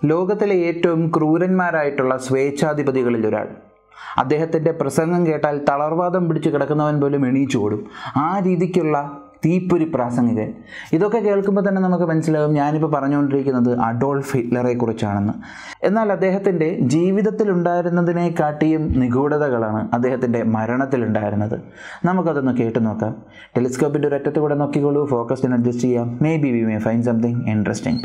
ലോകത്തിലെ ഏറ്റവും ക്രൂരന്മാരായിട്ടുള്ള സ്വേച്ഛാധിപതികളിൽ ഒരാൾ അദ്ദേഹത്തിൻ്റെ പ്രസംഗം കേട്ടാൽ തളർവാദം പിടിച്ച് കിടക്കുന്നവൻ പോലും എണീച്ചു ഓടും ആ രീതിക്കുള്ള തീപ്പൊരി പ്രാസംഗികൻ ഇതൊക്കെ കേൾക്കുമ്പോൾ തന്നെ നമുക്ക് മനസ്സിലാകും ഞാനിപ്പോൾ പറഞ്ഞുകൊണ്ടിരിക്കുന്നത് അഡോൾഫ് ഹിറ്റ്ലറെ കുറിച്ചാണെന്ന് എന്നാൽ അദ്ദേഹത്തിൻ്റെ ജീവിതത്തിലുണ്ടായിരുന്നതിനെക്കാട്ടിയും നിഗൂഢതകളാണ് അദ്ദേഹത്തിൻ്റെ മരണത്തിലുണ്ടായിരുന്നത് നമുക്കതൊന്ന് കേട്ടു നോക്കാം ടെലിസ്കോപ്പിൻ്റെ ഒരറ്റത്ത് കൂടെ നോക്കിക്കോളൂ ഫോക്കസിന് അഡ്ജസ്റ്റ് ചെയ്യാം may we may find something interesting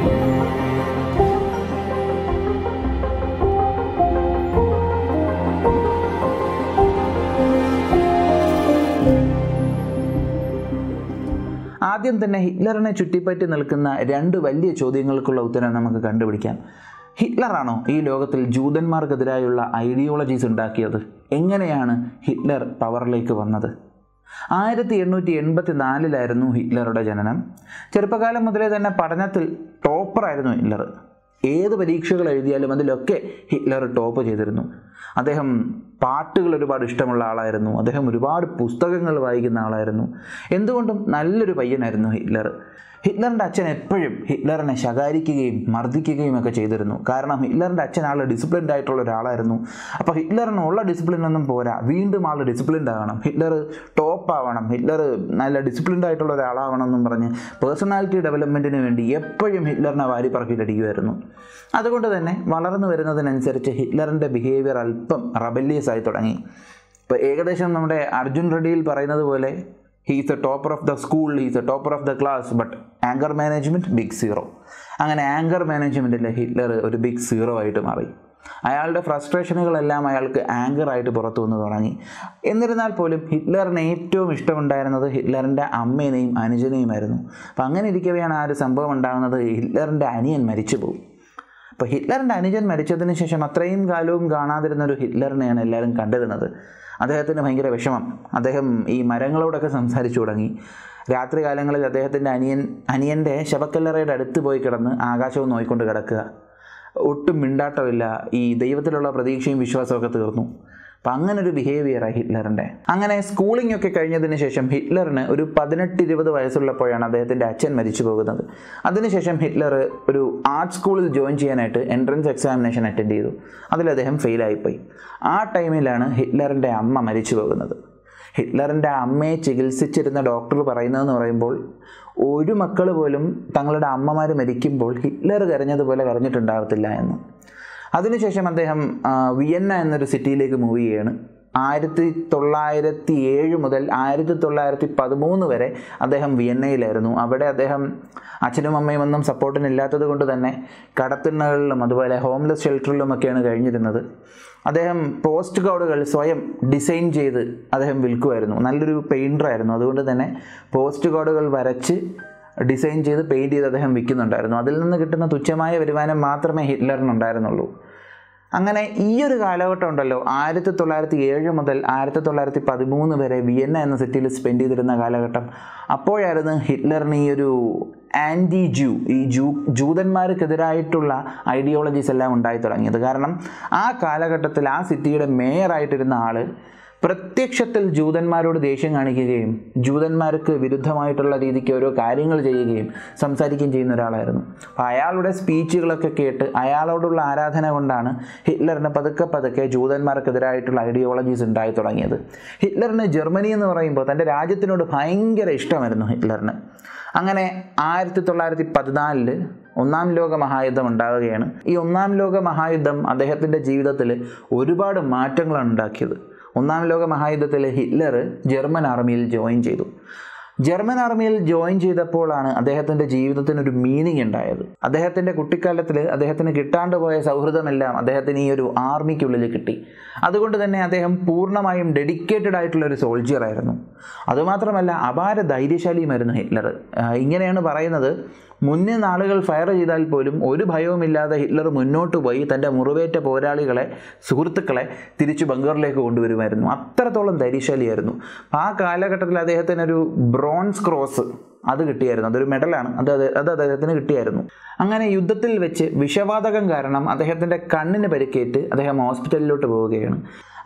ആദ്യം തന്നെ ഹിറ്റ്ലറിനെ ചുറ്റിപ്പറ്റി നിൽക്കുന്ന രണ്ട് വലിയ ചോദ്യങ്ങൾക്കുള്ള ഉത്തരം നമുക്ക് കണ്ടുപിടിക്കാം ഹിറ്റ്ലറാണോ ഈ ലോകത്തിൽ ജൂതന്മാർക്കെതിരായുള്ള ഐഡിയോളജീസ് ഉണ്ടാക്കിയത് എങ്ങനെയാണ് ഹിറ്റ്ലർ പവറിലേക്ക് വന്നത് ആയിരത്തി എണ്ണൂറ്റി എൺപത്തി നാലിലായിരുന്നു ഹിറ്റ്ലറുടെ ജനനം ചെറുപ്പകാലം മുതലേ തന്നെ പഠനത്തിൽ ടോപ്പറായിരുന്നു ഹിറ്റ്ലർ ഏത് പരീക്ഷകൾ എഴുതിയാലും അതിലൊക്കെ ഹിറ്റ്ലർ ടോപ്പ് ചെയ്തിരുന്നു അദ്ദേഹം പാട്ടുകൾ ഒരുപാട് ഇഷ്ടമുള്ള ആളായിരുന്നു അദ്ദേഹം ഒരുപാട് പുസ്തകങ്ങൾ വായിക്കുന്ന ആളായിരുന്നു എന്തുകൊണ്ടും നല്ലൊരു പയ്യനായിരുന്നു ഹിറ്റ്ലർ ഹിറ്റ്ലറിൻ്റെ അച്ഛൻ എപ്പോഴും ഹിറ്റ്ലറിനെ ശകാരിക്കുകയും മർദ്ദിക്കുകയും ഒക്കെ ചെയ്തിരുന്നു കാരണം ഹിറ്റ്ലറിൻ്റെ അച്ഛൻ ആൾ ഡിസിപ്ലിൻഡ് ആയിട്ടുള്ള ഒരാളായിരുന്നു അപ്പോൾ ഹിറ്റ്ലറിന് ഉള്ള ഡിസിപ്ലിൻ ഒന്നും പോരാ വീണ്ടും ആൾ ഡിസിപ്ലിൻഡ് ആവണം ഹിറ്റ്ലർ ടോപ്പ് ആവണം ഹിറ്റ്ലർ നല്ല ഡിസിപ്ലിൻഡ് ആയിട്ടുള്ള ഒരാളാവണം എന്നും പറഞ്ഞ് പേഴ്സണാലിറ്റി ഡെവലപ്മെൻറ്റിന് വേണ്ടി എപ്പോഴും ഹിറ്റ്ലറിനെ വാരി പറക്കിയിട്ടടിക്കുമായിരുന്നു അതുകൊണ്ട് തന്നെ വളർന്നു വരുന്നതിനനുസരിച്ച് ഹിറ്റ്ലറിൻ്റെ ബിഹേവിയർ അല്പം റബല്യസ് ആയി തുടങ്ങി ഇപ്പോൾ ഏകദേശം നമ്മുടെ അർജുൻ റെഡ്ഡിയിൽ പറയുന്നത് പോലെ he's a topper of the school he's a topper of the class but anger management big zero അങ്ങനെ ആങ്കർ മാനേജ്മെൻറ്റിൽ ഹിറ്റ്ലർ ഒരു ബിഗ് സീറോ ആയിട്ട് മാറി അയാളുടെ ഫ്രസ്ട്രേഷനുകളെല്ലാം അയാൾക്ക് ആങ്കറായിട്ട് പുറത്തു വന്ന് തുടങ്ങി എന്നിരുന്നാൽ പോലും ഹിറ്റ്ലറിന് ഏറ്റവും ഇഷ്ടമുണ്ടായിരുന്നത് ഹിറ്റ്ലറിൻ്റെ അമ്മേനെയും അനുജനെയുമായിരുന്നു അപ്പം അങ്ങനെ ഇരിക്കവെയാണ് ആ ഒരു സംഭവം ഉണ്ടാകുന്നത് ഹിറ്റ്ലറിൻ്റെ അനിയൻ മരിച്ചു പോകും അപ്പോൾ ഹിറ്റ്ലറിൻ്റെ അനുജൻ മരിച്ചതിന് ശേഷം അത്രയും കാലവും കാണാതിരുന്ന ഒരു ഹിറ്റ്ലറിനെയാണ് എല്ലാവരും കണ്ടിരുന്നത് അദ്ദേഹത്തിന് ഭയങ്കര വിഷമം അദ്ദേഹം ഈ മരങ്ങളോടൊക്കെ സംസാരിച്ചു തുടങ്ങി രാത്രി കാലങ്ങളിൽ അദ്ദേഹത്തിൻ്റെ അനിയൻ അനിയൻ്റെ ശവക്കല്ലറയുടെ അടുത്ത് പോയി കിടന്ന് ആകാശവും നോയിക്കൊണ്ട് കിടക്കുക ഒട്ടും മിണ്ടാട്ടമില്ല ഈ ദൈവത്തിലുള്ള പ്രതീക്ഷയും വിശ്വാസമൊക്കെ തീർന്നു അപ്പം അങ്ങനെ ഒരു ബിഹേവിയറായി ഹിറ്റ്ലറിൻ്റെ അങ്ങനെ സ്കൂളിംഗ് ഒക്കെ കഴിഞ്ഞതിന് ശേഷം ഹിറ്റ്ലറിന് ഒരു പതിനെട്ട് ഇരുപത് വയസ്സുള്ളപ്പോഴാണ് അദ്ദേഹത്തിൻ്റെ അച്ഛൻ മരിച്ചു പോകുന്നത് അതിനുശേഷം ഹിറ്റ്ലർ ഒരു ആർട്ട് സ്കൂളിൽ ജോയിൻ ചെയ്യാനായിട്ട് എൻട്രൻസ് എക്സാമിനേഷൻ അറ്റൻഡ് ചെയ്തു അതിൽ അദ്ദേഹം ഫെയിലായിപ്പോയി ആ ടൈമിലാണ് ഹിറ്റ്ലറിൻ്റെ അമ്മ മരിച്ചു പോകുന്നത് ഹിറ്റ്ലറിൻ്റെ അമ്മയെ ചികിത്സിച്ചിരുന്ന ഡോക്ടർ പറയുന്നതെന്ന് പറയുമ്പോൾ ഒരു മക്കൾ പോലും തങ്ങളുടെ അമ്മമാർ മരിക്കുമ്പോൾ ഹിറ്റ്ലർ കരഞ്ഞതുപോലെ കരഞ്ഞിട്ടുണ്ടാകത്തില്ല എന്ന് അതിനുശേഷം അദ്ദേഹം ആ, വിയന്ന എന്നൊരു സിറ്റിയിലേക്ക് മൂവ് ചെയ്യുകയാണ് ആയിരത്തി തൊള്ളായിരത്തി ഏഴ് മുതൽ ആയിരത്തി തൊള്ളായിരത്തി പതിമൂന്ന് വരെ അദ്ദേഹം വിയന്നയിലായിരുന്നു അവിടെ അദ്ദേഹം അച്ഛനും അമ്മയും ഒന്നും സപ്പോർട്ടിനില്ലാത്തത് കൊണ്ട് തന്നെ കടത്തിണ്ണകളിലും അതുപോലെ ഹോംലെസ് ഷെൽട്ടറിലുമൊക്കെയാണ് കഴിഞ്ഞിരുന്നത് അദ്ദേഹം പോസ്റ്റ് കാർഡുകൾ സ്വയം ഡിസൈൻ ചെയ്ത് അദ്ദേഹം വിൽക്കുമായിരുന്നു നല്ലൊരു പെയിൻറ്ററായിരുന്നു അതുകൊണ്ട് തന്നെ പോസ്റ്റ് കാർഡുകൾ വരച്ച് ഡിസൈൻ ചെയ്ത് പെയിൻറ്റ് ചെയ്ത് അദ്ദേഹം വിൽക്കുന്നുണ്ടായിരുന്നു അതിൽ നിന്ന് കിട്ടുന്ന തുച്ഛമായ വരുമാനം മാത്രമേ ഹിറ്റ്ലറിനുണ്ടായിരുന്നുള്ളൂ അങ്ങനെ ഈ ഒരു കാലഘട്ടം ഉണ്ടല്ലോ ആയിരത്തി തൊള്ളായിരത്തി ഏഴ് മുതൽ ആയിരത്തി തൊള്ളായിരത്തി പതിമൂന്ന് വരെ വിയന്ന എന്ന സിറ്റിയിൽ സ്പെൻഡ് ചെയ്തിരുന്ന കാലഘട്ടം അപ്പോഴായിരുന്നു ഹിറ്റ്ലറിന് ഈ ഒരു ആൻറ്റി ജൂ ഈ ജൂ ജൂതന്മാർക്കെതിരായിട്ടുള്ള ഐഡിയോളജീസ് എല്ലാം ഉണ്ടായി തുടങ്ങിയത് കാരണം ആ കാലഘട്ടത്തിൽ ആ സിറ്റിയുടെ മേയറായിട്ടിരുന്ന ആൾ പ്രത്യക്ഷത്തിൽ ജൂതന്മാരോട് ദേഷ്യം കാണിക്കുകയും ജൂതന്മാർക്ക് വിരുദ്ധമായിട്ടുള്ള രീതിക്ക് ഓരോ കാര്യങ്ങൾ ചെയ്യുകയും സംസാരിക്കുകയും ചെയ്യുന്ന ഒരാളായിരുന്നു അപ്പോൾ അയാളുടെ സ്പീച്ചുകളൊക്കെ കേട്ട് അയാളോടുള്ള ആരാധന കൊണ്ടാണ് ഹിറ്റ്ലറിന് പതുക്കെ പതുക്കെ ജൂതന്മാർക്കെതിരായിട്ടുള്ള ഐഡിയോളജീസ് ഉണ്ടായി തുടങ്ങിയത് ഹിറ്റ്ലറിന് ജർമ്മനി എന്ന് പറയുമ്പോൾ തൻ്റെ രാജ്യത്തിനോട് ഭയങ്കര ഇഷ്ടമായിരുന്നു ഹിറ്റ്ലറിന് അങ്ങനെ ആയിരത്തി തൊള്ളായിരത്തി പതിനാലില് ഒന്നാം ലോക മഹായുദ്ധം ഉണ്ടാവുകയാണ് ഈ ഒന്നാം ലോക മഹായുദ്ധം അദ്ദേഹത്തിൻ്റെ ജീവിതത്തിൽ ഒരുപാട് മാറ്റങ്ങളാണ് ഉണ്ടാക്കിയത് ഒന്നാം ലോക മഹായുദ്ധത്തിൽ ഹിറ്റ്ലർ ജർമ്മൻ ആർമിയിൽ ജോയിൻ ചെയ്തു ജർമ്മൻ ആർമിയിൽ ജോയിൻ ചെയ്തപ്പോഴാണ് അദ്ദേഹത്തിൻ്റെ ജീവിതത്തിന് ഒരു മീനിങ് ഉണ്ടായത് അദ്ദേഹത്തിൻ്റെ കുട്ടിക്കാലത്തിൽ അദ്ദേഹത്തിന് കിട്ടാണ്ട് പോയ സൗഹൃദമെല്ലാം അദ്ദേഹത്തിന് ഈ ഒരു ആർമിക്കുള്ളിൽ കിട്ടി അതുകൊണ്ട് തന്നെ അദ്ദേഹം പൂർണ്ണമായും ഡെഡിക്കേറ്റഡ് ആയിട്ടുള്ള ഒരു സോൾജിയർ ആയിരുന്നു അതുമാത്രമല്ല അപാര ധൈര്യശാലിയുമായിരുന്നു ഹിറ്റ്ലർ ആ, ഇങ്ങനെയാണ് പറയുന്നത് മുന്നേ നാളുകൾ ഫയർ ചെയ്താൽ പോലും ഒരു ഭയവുമില്ലാതെ ഹിറ്റ്ലർ മുന്നോട്ട് പോയി തൻ്റെ മുറിവേറ്റ പോരാളികളെ സുഹൃത്തുക്കളെ തിരിച്ചു ബംഗറിലേക്ക് കൊണ്ടുവരുമായിരുന്നു അത്രത്തോളം ധൈര്യശാലിയായിരുന്നു ആ കാലഘട്ടത്തിൽ അദ്ദേഹത്തിന് ഒരു ബ്രോൺസ് ക്രോസ് അത് കിട്ടിയായിരുന്നു അതൊരു മെഡലാണ് അത് അത് അത് അദ്ദേഹത്തിന് കിട്ടിയായിരുന്നു അങ്ങനെ യുദ്ധത്തിൽ വെച്ച് വിഷവാതകം കാരണം അദ്ദേഹത്തിൻ്റെ കണ്ണിന് പരിക്കേറ്റ് അദ്ദേഹം ഹോസ്പിറ്റലിലോട്ട് പോവുകയാണ്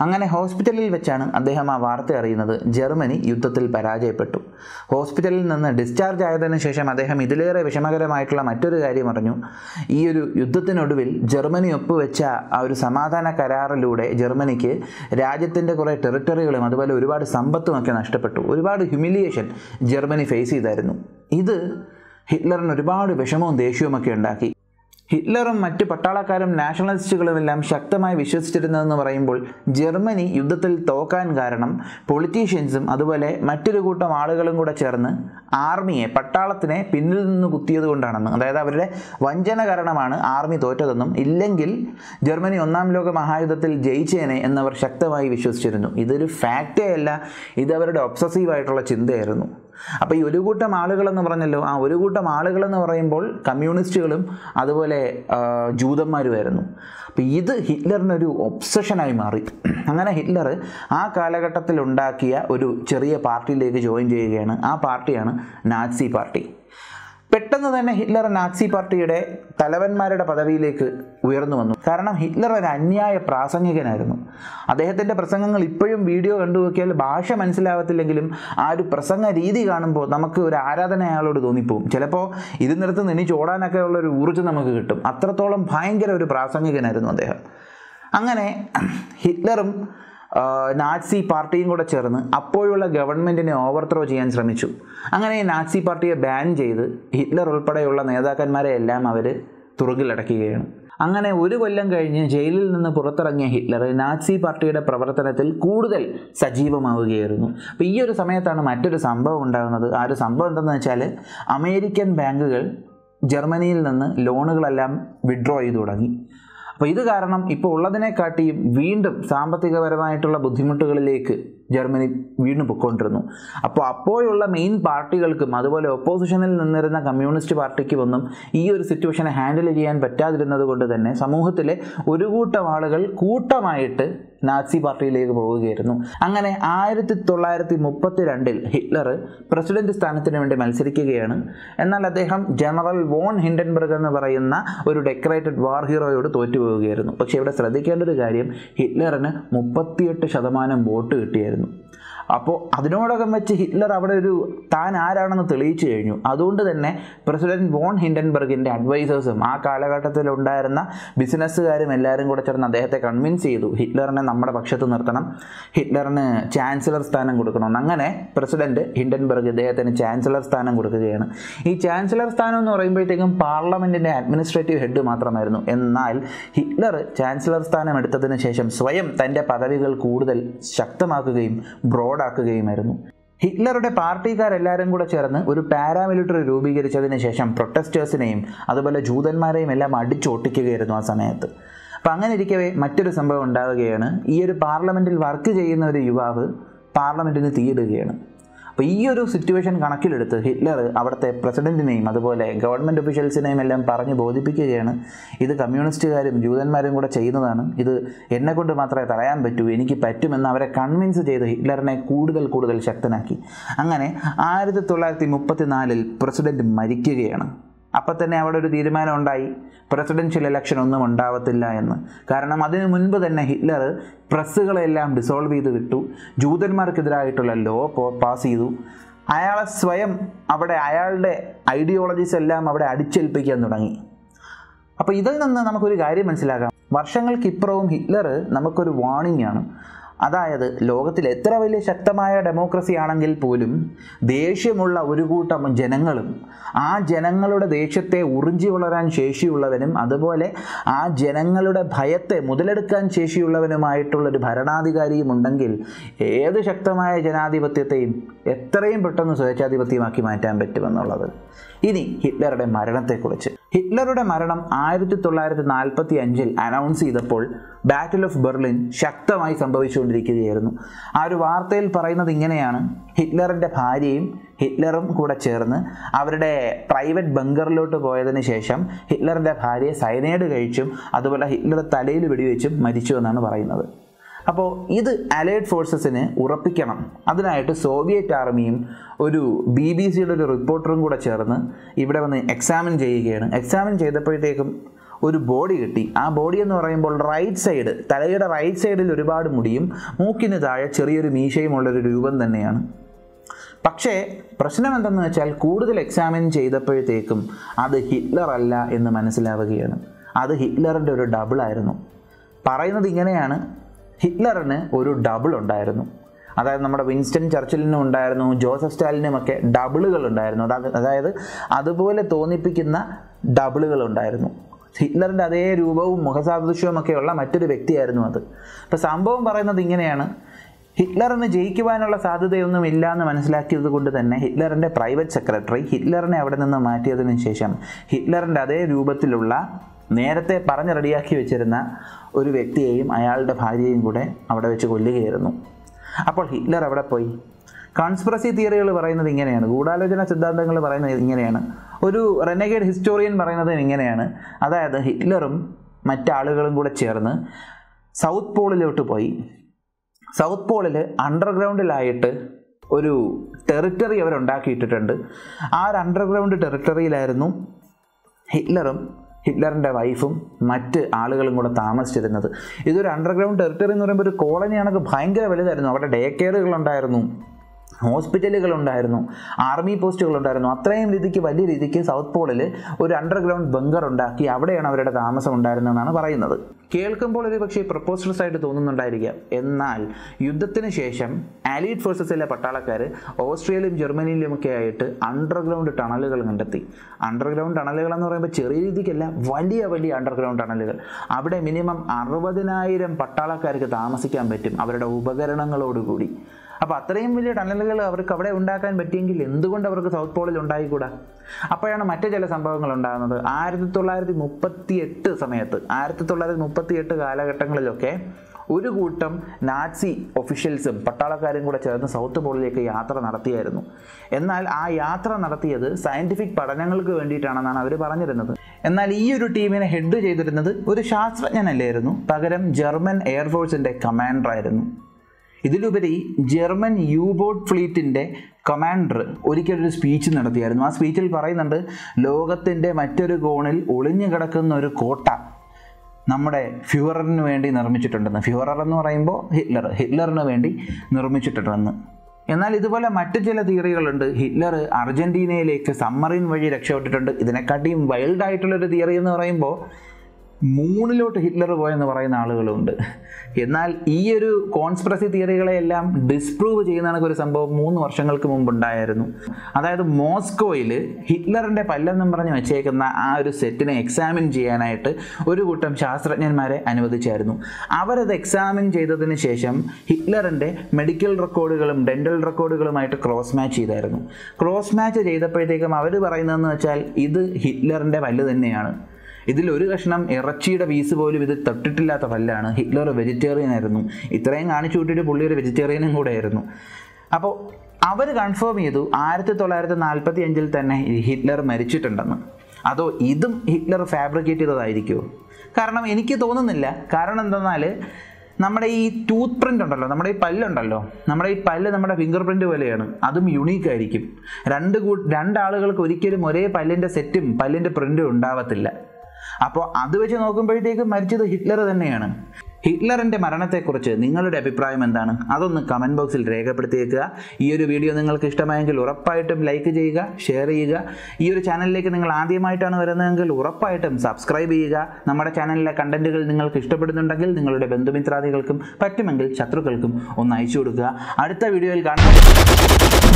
അങ്ങനെ ഹോസ്പിറ്റലിൽ വെച്ചാണ് അദ്ദേഹം ആ വാർത്ത അറിയുന്നത് ജർമ്മനി യുദ്ധത്തിൽ പരാജയപ്പെട്ടു ഹോസ്പിറ്റലിൽ നിന്ന് ഡിസ്ചാർജ് ആയതിനു ശേഷം അദ്ദേഹം ഇതിലേറെ വിഷമകരമായിട്ടുള്ള മറ്റൊരു കാര്യം അറിഞ്ഞു ഈ ഒരു യുദ്ധത്തിനൊടുവിൽ ജർമ്മനി ഒപ്പുവെച്ച ആ ഒരു സമാധാന കരാറിലൂടെ ജർമ്മനിക്ക് രാജ്യത്തിൻ്റെ കുറേ ടെറിട്ടറികളും അതുപോലെ ഒരുപാട് സമ്പത്തുമൊക്കെ നഷ്ടപ്പെട്ടു ഒരുപാട് ഹ്യൂമിലിയേഷൻ ജർമ്മനി ഫേസ് ചെയ്തായിരുന്നു ഇത് ഹിറ്റ്ലറിന് ഒരുപാട് വിഷമവും ദേഷ്യവുമൊക്കെ ഉണ്ടാക്കി ഹിറ്റ്ലറും മറ്റ് പട്ടാളക്കാരും നാഷണലിസ്റ്റുകളും എല്ലാം ശക്തമായി വിശ്വസിച്ചിരുന്നതെന്ന് പറയുമ്പോൾ ജർമ്മനി യുദ്ധത്തിൽ തോക്കാൻ കാരണം പൊളിറ്റീഷ്യൻസും അതുപോലെ മറ്റൊരു കൂട്ടം ആളുകളും കൂടെ ചേർന്ന് ആർമിയെ പട്ടാളത്തിനെ പിന്നിൽ നിന്ന് കുത്തിയത് കൊണ്ടാണെന്ന് അതായത് അവരുടെ വഞ്ചന കാരണമാണ് ആർമി തോറ്റതെന്നും ഇല്ലെങ്കിൽ ജർമ്മനി ഒന്നാം ലോക മഹായുദ്ധത്തിൽ ജയിച്ചേനെ എന്നവർ ശക്തമായി വിശ്വസിച്ചിരുന്നു ഇതൊരു ഫാക്റ്റേ അല്ല ഇത് അവരുടെ ഒബ്സസീവായിട്ടുള്ള ചിന്തയായിരുന്നു അപ്പോൾ ഈ ഒരു കൂട്ടം ആളുകളെന്ന് പറഞ്ഞല്ലോ ആ ഒരു കൂട്ടം ആളുകളെന്ന് പറയുമ്പോൾ കമ്മ്യൂണിസ്റ്റുകളും അതുപോലെ ആ, ജൂതന്മാരുമായിരുന്നു അപ്പോൾ ഇത് ഹിറ്റ്ലറിനൊരു ഒബ്സഷനായി മാറി അങ്ങനെ ഹിറ്റ്ലർ ആ കാലഘട്ടത്തിൽ ഉണ്ടാക്കിയ ഒരു ചെറിയ പാർട്ടിയിലേക്ക് ജോയിൻ ചെയ്യുകയാണ് ആ പാർട്ടിയാണ് നാസി പാർട്ടി പെട്ടെന്ന് തന്നെ ഹിറ്റ്ലർ നാസി പാർട്ടിയുടെ തലവന്മാരുടെ പദവിയിലേക്ക് ഉയർന്നു വന്നു കാരണം ഹിറ്റ്ലർ ഒരു അന്യായ പ്രാസംഗികനായിരുന്നു അദ്ദേഹത്തിൻ്റെ പ്രസംഗങ്ങൾ ഇപ്പോഴും വീഡിയോ കണ്ടു നോക്കിയാൽ ഭാഷ മനസ്സിലാവത്തില്ലെങ്കിലും ആ ഒരു പ്രസംഗ രീതി കാണുമ്പോൾ നമുക്ക് ഒരു ആരാധന അയാളോട് തോന്നിപ്പോവും ചിലപ്പോൾ ഇരുന്നിടത്ത് നിന്ന് ഓടാനൊക്കെ ഉള്ള ഒരു ഊർജ്ജം നമുക്ക് കിട്ടും അത്രത്തോളം ഭയങ്കര ഒരു പ്രാസംഗികനായിരുന്നു അദ്ദേഹം അങ്ങനെ ഹിറ്റ്ലറും ആ, നാസി പാർട്ടിയും കൂടെ ചേർന്ന് അപ്പോഴുള്ള ഗവൺമെൻറ്റിനെ ഓവർത്രോ ചെയ്യാൻ ശ്രമിച്ചു അങ്ങനെ ഈ നാസി പാർട്ടിയെ ബാൻ ചെയ്ത് ഹിറ്റ്ലർ ഉൾപ്പെടെയുള്ള നേതാക്കന്മാരെ എല്ലാം അവർ തുറുകിലടക്കുകയാണ് അങ്ങനെ ഒരു കൊല്ലം കഴിഞ്ഞ് ജയിലിൽ നിന്ന് പുറത്തിറങ്ങിയ ഹിറ്റ്ലർ നാസി പാർട്ടിയുടെ പ്രവർത്തനത്തിൽ കൂടുതൽ സജീവമാവുകയായിരുന്നു അപ്പോൾ ഈ ഒരു സമയത്താണ് മറ്റൊരു സംഭവം ഉണ്ടാകുന്നത് ആ ഒരു സംഭവം എന്തെന്ന് വെച്ചാൽ അമേരിക്കൻ ബാങ്കുകൾ ജർമ്മനിയിൽ നിന്ന് ലോണുകളെല്ലാം വിഡ്രോ ചെയ്തു തുടങ്ങി അപ്പോൾ ഇത് കാരണം ഇപ്പോൾ ഉള്ളതിനെക്കാട്ടിയും വീണ്ടും സാമ്പത്തികപരമായിട്ടുള്ള ബുദ്ധിമുട്ടുകളിലേക്ക് ജർമ്മനി വീണ്ടും പൊയ്ക്കൊണ്ടിരുന്നു അപ്പോൾ അപ്പോഴുള്ള മെയിൻ പാർട്ടികൾക്കും അതുപോലെ ഒപ്പോസിഷനിൽ നിന്നിരുന്ന കമ്മ്യൂണിസ്റ്റ് പാർട്ടിക്കും ഒന്നും ഈ ഒരു സിറ്റുവേഷനെ ഹാൻഡിൽ ചെയ്യാൻ പറ്റാതിരുന്നത് കൊണ്ട് തന്നെ സമൂഹത്തിലെ ഒരു കൂട്ടം ആളുകൾ കൂട്ടമായിട്ട് നാസി പാർട്ടിയിലേക്ക് പോവുകയായിരുന്നു അങ്ങനെ ആയിരത്തി തൊള്ളായിരത്തി മുപ്പത്തി രണ്ടിൽ ഹിറ്റ്ലർ പ്രസിഡന്റ് സ്ഥാനത്തിന് വേണ്ടി മത്സരിക്കുകയാണ് എന്നാൽ അദ്ദേഹം ജനറൽ വോൺ ഹിൻഡൻബർഗ് എന്ന് പറയുന്ന ഒരു ഡെക്കറേറ്റഡ് വാർ ഹീറോയോട് തോറ്റുപോവുകയായിരുന്നു പക്ഷേ ഇവിടെ ശ്രദ്ധിക്കേണ്ട ഒരു കാര്യം ഹിറ്റ്ലറിന് മുപ്പത്തിയെട്ട് ശതമാനം വോട്ട് കിട്ടിയായിരുന്നു അപ്പോൾ അതിനോടകം വെച്ച് ഹിറ്റ്ലർ അവിടെ ഒരു താൻ ആരാണെന്ന് തെളിയിച്ചു കഴിഞ്ഞു അതുകൊണ്ട് തന്നെ പ്രസിഡന്റ് വോൺ ഹിൻഡൻബർഗിൻ്റെ അഡ്വൈസേഴ്സും ആ കാലഘട്ടത്തിൽ ഉണ്ടായിരുന്ന ബിസിനസ്സുകാരും എല്ലാവരും കൂടെ ചേർന്ന് അദ്ദേഹത്തെ കൺവിൻസ് ചെയ്തു ഹിറ്റ്ലറിനെ നമ്മുടെ പക്ഷത്ത് നിർത്തണം ഹിറ്റ്ലറിന് ചാൻസലർ സ്ഥാനം കൊടുക്കണം അങ്ങനെ പ്രസിഡന്റ് ഹിൻഡൻബർഗ് ഇദ്ദേഹത്തിന് ചാൻസലർ സ്ഥാനം കൊടുക്കുകയാണ് ഈ ചാൻസലർ സ്ഥാനം എന്ന് പറയുമ്പോഴത്തേക്കും പാർലമെന്റിന്റെ അഡ്മിനിസ്ട്രേറ്റീവ് ഹെഡ് മാത്രമായിരുന്നു എന്നാൽ ഹിറ്റ്ലർ ചാൻസലർ സ്ഥാനം എടുത്തതിന് ശേഷം സ്വയം തൻ്റെ പദവികൾ കൂടുതൽ ശക്തമാക്കുകയും ബ്രോഡാക്കുകയുമായിരുന്നു ഹിറ്റ്ലറുടെ പാർട്ടിക്കാരെല്ലാവരും കൂടെ ചേർന്ന് ഒരു പാരാമിലിറ്ററി രൂപീകരിച്ചതിന് ശേഷം പ്രൊട്ടസ്റ്റേഴ്സിനെയും അതുപോലെ ജൂതന്മാരെയും എല്ലാം അടിച്ചൊട്ടിക്കുകയായിരുന്നു ആ സമയത്ത് അപ്പം അങ്ങനെ ഇരിക്കവേ മറ്റൊരു സംഭവം ഉണ്ടാവുകയാണ് ഈ ഒരു പാർലമെൻറ്റിൽ വർക്ക് ചെയ്യുന്ന ഒരു യുവാവ് പാർലമെൻറ്റിന് തീയിടുകയാണ് അപ്പോൾ ഈ ഒരു സിറ്റുവേഷൻ കണക്കിലെടുത്ത് ഹിറ്റ്ലർ അവിടുത്തെ പ്രസിഡന്റിനെയും അതുപോലെ ഗവൺമെൻറ് ഒഫീഷ്യൽസിനെയും എല്ലാം പറഞ്ഞ് ബോധിപ്പിക്കുകയാണ് ഇത് കമ്മ്യൂണിസ്റ്റുകാരും ജൂതന്മാരും കൂടെ ചെയ്യുന്നതാണ് ഇത് എന്നെ കൊണ്ട് മാത്രമേ തടയാൻ പറ്റൂ എനിക്ക് പറ്റുമെന്ന് അവരെ കൺവിൻസ് ചെയ്ത് ഹിറ്റ്ലറിനെ കൂടുതൽ കൂടുതൽ ശക്തനാക്കി അങ്ങനെ ആയിരത്തി തൊള്ളായിരത്തി മുപ്പത്തി നാലിൽ പ്രസിഡന്റ് മരിക്കുകയാണ് അപ്പം തന്നെ അവിടെ ഒരു തീരുമാനം ഉണ്ടായി പ്രസിഡൻഷ്യൽ ഇലക്ഷൻ ഒന്നും ഉണ്ടാവത്തില്ല എന്ന് കാരണം അതിനു മുൻപ് തന്നെ ഹിറ്റ്ലർ പ്രസ്സുകളെല്ലാം ഡിസോൾവ് ചെയ്ത് വിട്ടു ജൂതന്മാർക്കെതിരായിട്ടുള്ള ലോ പാസ് ചെയ്തു അയാളെ സ്വയം അവിടെ അയാളുടെ ഐഡിയോളജീസ് എല്ലാം അവിടെ അടിച്ചേൽപ്പിക്കാൻ തുടങ്ങി അപ്പോൾ ഇതിൽ നിന്ന് നമുക്കൊരു കാര്യം മനസ്സിലാക്കാം വർഷങ്ങൾക്കിപ്പുറവും ഹിറ്റ്ലർ നമുക്കൊരു വാണിംഗ് ആണ് അതായത് ലോകത്തിൽ എത്ര വലിയ ശക്തമായ ഡെമോക്രസി ആണെങ്കിൽ പോലും ദേഷ്യമുള്ള ഒരു കൂട്ടം ജനങ്ങളും ആ ജനങ്ങളുടെ ദേഷ്യത്തെ ഉറിഞ്ചി വളരാൻ ശേഷിയുള്ളവനും അതുപോലെ ആ ജനങ്ങളുടെ ഭയത്തെ മുതലെടുക്കാൻ ശേഷിയുള്ളവനുമായിട്ടുള്ളൊരു ഭരണാധികാരിയും ഉണ്ടെങ്കിൽ ഏത് ശക്തമായ ജനാധിപത്യത്തെയും എത്രയും പെട്ടെന്ന് സ്വേച്ഛാധിപത്യമാക്കി മാറ്റാൻ പറ്റുമെന്നുള്ളത് ഇനി ഹിറ്റ്ലറുടെ മരണത്തെക്കുറിച്ച് ഹിറ്റ്ലറുടെ മരണം ആയിരത്തി തൊള്ളായിരത്തി നാൽപ്പത്തി അഞ്ചിൽ അനൗൺസ് ചെയ്തപ്പോൾ ബാറ്റിൽ ഓഫ് ബെർലിൻ ശക്തമായി സംഭവിച്ചുകൊണ്ടിരിക്കുകയായിരുന്നു ആ ഒരു വാർത്തയിൽ പറയുന്നത് ഇങ്ങനെയാണ് ഹിറ്റ്ലറിൻ്റെ ഭാര്യയും ഹിറ്റ്ലറും കൂടെ ചേർന്ന് അവരുടെ പ്രൈവറ്റ് ബങ്കറിലോട്ട് പോയതിന് ശേഷം ഹിറ്റ്ലറിൻ്റെ ഭാര്യയെ സൈനൈഡ് കഴിച്ചും അതുപോലെ ഹിറ്റ്ലർ തലയിൽ വെടിവെച്ചും മരിച്ചു എന്നാണ് പറയുന്നത് അപ്പോൾ ഇത് അലൈഡ് ഫോഴ്സസിന് ഉറപ്പിക്കണം അതിനായിട്ട് സോവിയറ്റ് ആർമിയും ഒരു ബി ബി സിയുടെ ഒരു റിപ്പോർട്ടറും കൂടെ ചേർന്ന് ഇവിടെ വന്ന് എക്സാമിൻ ചെയ്യുകയാണ് എക്സാമിൻ ചെയ്തപ്പോഴത്തേക്കും ഒരു ബോഡി കിട്ടി ആ ബോഡി എന്ന് പറയുമ്പോൾ റൈറ്റ് സൈഡ് തലയുടെ റൈറ്റ് സൈഡിൽ ഒരുപാട് മുടിയും മൂക്കിന് താഴെ ചെറിയൊരു മീശയുമുള്ളൊരു രൂപം തന്നെയാണ് പക്ഷേ പ്രശ്നം എന്തെന്ന് വെച്ചാൽ കൂടുതൽ എക്സാമിൻ ചെയ്തപ്പോഴത്തേക്കും അത് ഹിറ്റ്ലർ അല്ല എന്ന് മനസ്സിലാവുകയാണ് അത് ഹിറ്റ്ലറിൻ്റെ ഒരു ഡബിൾ ആയിരുന്നു പറയുന്നത് ഇങ്ങനെയാണ് ഹിറ്റ്ലറിന് ഒരു ഡബിൾ ഉണ്ടായിരുന്നു അതായത് നമ്മുടെ വിൻസ്റ്റൺ ചർച്ചിലിനും ഉണ്ടായിരുന്നു ജോസഫ് സ്റ്റാലിനും ഒക്കെ ഡബിളുകൾ ഉണ്ടായിരുന്നു അതായത് അതായത് അതുപോലെ തോന്നിപ്പിക്കുന്ന ഡബിളുകൾ ഉണ്ടായിരുന്നു ഹിറ്റ്ലറിൻ്റെ അതേ രൂപവും മുഖസാദൃശ്യവും ഒക്കെ ഉള്ള മറ്റൊരു വ്യക്തിയായിരുന്നു അത് അപ്പോൾ സംഭവം പറയുന്നത് ഇങ്ങനെയാണ് ഹിറ്റ്ലറിന് ജയിക്കുവാനുള്ള സാധ്യതയൊന്നും ഇല്ല എന്ന് മനസ്സിലാക്കിയത് കൊണ്ട് തന്നെ ഹിറ്റ്ലറിൻ്റെ പ്രൈവറ്റ് സെക്രട്ടറി ഹിറ്റ്ലറിനെ അവിടെ നിന്ന് മാറ്റിയതിനു ശേഷം ഹിറ്റ്ലറിൻ്റെ അതേ രൂപത്തിലുള്ള നേരത്തെ പറഞ്ഞ് റെഡിയാക്കി വെച്ചിരുന്ന ഒരു വ്യക്തിയെയും അയാളുടെ ഭാര്യയെയും കൂടെ അവിടെ വെച്ച് കൊല്ലുകയായിരുന്നു അപ്പോൾ ഹിറ്റ്ലർ എവിടെ പോയി കോൺസ്പിറസി തിയറികൾ പറയുന്നത് ഇങ്ങനെയാണ് ഗൂഢാലോചന സിദ്ധാന്തങ്ങൾ പറയുന്നത് ഇങ്ങനെയാണ് ഒരു റെനഗേഡ് ഹിസ്റ്റോറിയൻ പറയുന്നത് ഇങ്ങനെയാണ് അതായത് ഹിറ്റ്ലറും മറ്റാളുകളും കൂടെ ചേർന്ന് സൗത്ത് പോളിലോട്ട് പോയി സൗത്ത് പോളിൽ അണ്ടർഗ്രൗണ്ടിലായിട്ട് ഒരു ടെറിട്ടറി അവരുണ്ടാക്കിയിട്ടിട്ടുണ്ട് ആ ഒരു അണ്ടർഗ്രൗണ്ട് ടെറിട്ടറിയിലായിരുന്നു ഹിറ്റ്ലറും ഹിറ്റ്ലറിൻ്റെ വൈഫും മറ്റ് ആളുകളും കൂടെ താമസിച്ചിരുന്നത് ഇതൊരു അണ്ടർഗ്രൗണ്ട് ടെറിട്ടറി എന്ന് പറയുമ്പോൾ ഒരു കോളനി കണക്ക് ഭയങ്കര വലുതായിരുന്നു അവിടെ ഡേ കെയറുകളുണ്ടായിരുന്നു ഹോസ്പിറ്റലുകൾ ഉണ്ടായിരുന്നു ആർമി പോസ്റ്റുകൾ ഉണ്ടായിരുന്നു അത്രയും രീതിക്ക് വലിയ രീതിക്ക് സൗത്ത് പോളിൽ ഒരു അണ്ടർഗ്രൗണ്ട് ബങ്കർ ഉണ്ടാക്കി അവിടെയാണ് അവരുടെ താമസം ഉണ്ടായിരുന്നതെന്നാണ് പറയുന്നത് കേൾക്കുമ്പോൾ ഒരു പക്ഷേ പ്രപ്പോസൽസ് ആയിട്ട് തോന്നുന്നുണ്ടായിരിക്കാം എന്നാൽ യുദ്ധത്തിന് ശേഷം ആലീഡ് ഫോഴ്സസിലെ പട്ടാളക്കാർ ഓസ്ട്രേലിയയിലും ജർമ്മനിയിലുമൊക്കെ ആയിട്ട് അണ്ടർഗ്രൗണ്ട് ടണലുകൾ കണ്ടെത്തി അണ്ടർഗ്രൗണ്ട് ടണലുകൾ എന്ന് പറയുമ്പോൾ ചെറിയ രീതിക്കല്ല വലിയ വലിയ അണ്ടർഗ്രൗണ്ട് ടണലുകൾ അവിടെ മിനിമം അറുപതിനായിരം പട്ടാളക്കാർക്ക് താമസിക്കാൻ പറ്റും അവരുടെ ഉപകരണങ്ങളോടുകൂടി അപ്പോൾ അത്രയും വലിയ ടണലുകൾ അവർക്ക് അവിടെ ഉണ്ടാക്കാൻ പറ്റിയെങ്കിൽ എന്തുകൊണ്ട് അവർക്ക് സൗത്ത് പോളിൽ ഉണ്ടായിക്കൂടാ അപ്പോഴാണ് മറ്റു ചില സംഭവങ്ങൾ ഉണ്ടാകുന്നത് ആയിരത്തി തൊള്ളായിരത്തി മുപ്പത്തി എട്ട് സമയത്ത് ആയിരത്തി തൊള്ളായിരത്തി മുപ്പത്തി എട്ട് കാലഘട്ടങ്ങളിലൊക്കെ ഒരു കൂട്ടം നാസി ഒഫീഷ്യൽസും പട്ടാളക്കാരും കൂടെ ചേർന്ന് സൗത്ത് പോളിലേക്ക് യാത്ര നടത്തിയായിരുന്നു എന്നാൽ ആ യാത്ര നടത്തിയത് സയന്റിഫിക് പഠനങ്ങൾക്ക് വേണ്ടിയിട്ടാണെന്നാണ് അവർ പറഞ്ഞിരുന്നത് എന്നാൽ ഈ ഒരു ടീമിനെ ഹെഡ് ചെയ്തിരുന്നത് ഒരു ശാസ്ത്രജ്ഞനല്ലായിരുന്നു പകരം ജർമ്മൻ എയർഫോഴ്സിൻ്റെ കമാൻഡറായിരുന്നു ഇതിലുപരി ജർമ്മൻ യു ബോട്ട് ഫ്ലീറ്റിൻ്റെ കമാൻഡർ ഒരിക്കലൊരു സ്പീച്ച് നടത്തിയായിരുന്നു ആ സ്പീച്ചിൽ പറയുന്നുണ്ട് ലോകത്തിൻ്റെ മറ്റൊരു കോണിൽ ഒളിഞ്ഞു കിടക്കുന്ന ഒരു കോട്ട നമ്മുടെ ഫ്യൂററിന് വേണ്ടി നിർമ്മിച്ചിട്ടുണ്ടെന്ന് ഫ്യൂറർ എന്ന് പറയുമ്പോൾ ഹിറ്റ്ലർ ഹിറ്റ്ലറിന് വേണ്ടി നിർമ്മിച്ചിട്ടുണ്ടെന്ന് എന്നാൽ ഇതുപോലെ മറ്റു ചില തിയറികളുണ്ട് ഹിറ്റ്ലർ അർജന്റീനയിലേക്ക് സമ്മറിൻ വഴി രക്ഷപ്പെട്ടിട്ടുണ്ട് ഇതിനെക്കാട്ടിയും വൈൽഡ് ആയിട്ടുള്ളൊരു തിയറി എന്ന് പറയുമ്പോൾ മൂണിലോട്ട് ഹിറ്റ്ലർ പോയെന്ന് പറയുന്ന ആളുകളുണ്ട് എന്നാൽ ഈ ഒരു കോൺസ്പിറസി തിയറികളെയെല്ലാം ഡിസ്പ്രൂവ് ചെയ്യുന്ന ഒരു സംഭവം മൂന്ന് വർഷങ്ങൾക്ക് മുമ്പ് ഉണ്ടായിരുന്നു അതായത് മോസ്കോയിൽ ഹിറ്റ്ലറിൻ്റെ പല്ലെന്നും പറഞ്ഞ് വെച്ചേക്കുന്ന ആ ഒരു സെറ്റിനെ എക്സാമിൻ ചെയ്യാനായിട്ട് ഒരു കൂട്ടം ശാസ്ത്രജ്ഞന്മാരെ അനുവദിച്ചായിരുന്നു അവരത് എക്സാമിൻ ചെയ്തതിന് ശേഷം ഹിറ്റ്ലറിൻ്റെ മെഡിക്കൽ റെക്കോർഡുകളും ഡെൻ്റൽ റെക്കോർഡുകളുമായിട്ട് ക്രോസ് മാച്ച് ചെയ്തായിരുന്നു ക്രോസ് മാച്ച് ചെയ്തപ്പോഴത്തേക്കും അവർ പറയുന്നതെന്ന് വെച്ചാൽ ഇത് ഹിറ്റ്ലറിൻ്റെ പല്ല് തന്നെയാണ് ഇതിൽ ഒരു കഷ്ണം ഇറച്ചിയുടെ പീസ് പോലും ഇത് തൊട്ടിട്ടില്ലാത്ത പല്ലാണ് ഹിറ്റ്ലർ വെജിറ്റേറിയൻ ആയിരുന്നു ഇത്രയും കാണിച്ചു കൂട്ടിയിട്ട് പുള്ളി ഒരു വെജിറ്റേറിയനും കൂടെ ആയിരുന്നു അപ്പോൾ അവർ കൺഫേം ചെയ്തു ആയിരത്തി തൊള്ളായിരത്തി നാൽപ്പത്തി അഞ്ചിൽ തന്നെ ഈ ഹിറ്റ്ലർ മരിച്ചിട്ടുണ്ടെന്ന് അതോ ഇതും ഹിറ്റ്ലർ ഫാബ്രിക്കേറ്റ് ചെയ്തതായിരിക്കുമോ കാരണം എനിക്ക് തോന്നുന്നില്ല കാരണം എന്തെന്നാൽ നമ്മുടെ ഈ ടൂത്ത് പ്രിൻ്റ് ഉണ്ടല്ലോ നമ്മുടെ ഈ പല്ലുണ്ടല്ലോ നമ്മുടെ ഈ പല്ല് നമ്മുടെ ഫിംഗർ പ്രിൻ്റ് പോലെയാണ് അതും യുണീക്ക് ആയിരിക്കും രണ്ട് കൂ രണ്ടാളുകൾക്ക് ഒരിക്കലും ഒരേ പല്ലിൻ്റെ സെറ്റും പല്ലിൻ്റെ പ്രിൻറ്റും ഉണ്ടാവത്തില്ല അപ്പോൾ അത് വെച്ച് നോക്കുമ്പോഴത്തേക്കും മരിച്ചത് ഹിറ്റ്ലർ തന്നെയാണ് ഹിറ്റ്ലറിൻ്റെ മരണത്തെക്കുറിച്ച് നിങ്ങളുടെ അഭിപ്രായം എന്താണ് അതൊന്ന് കമൻറ്റ് ബോക്സിൽ രേഖപ്പെടുത്തിയേക്കുക ഈ ഒരു വീഡിയോ നിങ്ങൾക്ക് ഇഷ്ടമായെങ്കിൽ ഉറപ്പായിട്ടും ലൈക്ക് ചെയ്യുക ഷെയർ ചെയ്യുക ഈ ഒരു ചാനലിലേക്ക് നിങ്ങൾ ആദ്യമായിട്ടാണ് വരുന്നതെങ്കിൽ ഉറപ്പായിട്ടും സബ്സ്ക്രൈബ് ചെയ്യുക നമ്മുടെ ചാനലിലെ കണ്ടന്റുകൾ നിങ്ങൾക്ക് ഇഷ്ടപ്പെടുന്നുണ്ടെങ്കിൽ നിങ്ങളുടെ ബന്ധുമിത്രാദികൾക്കും പറ്റുമെങ്കിൽ ശത്രുക്കൾക്കും ഒന്ന് അയച്ചു കൊടുക്കുക അടുത്ത വീഡിയോയിൽ കാണാം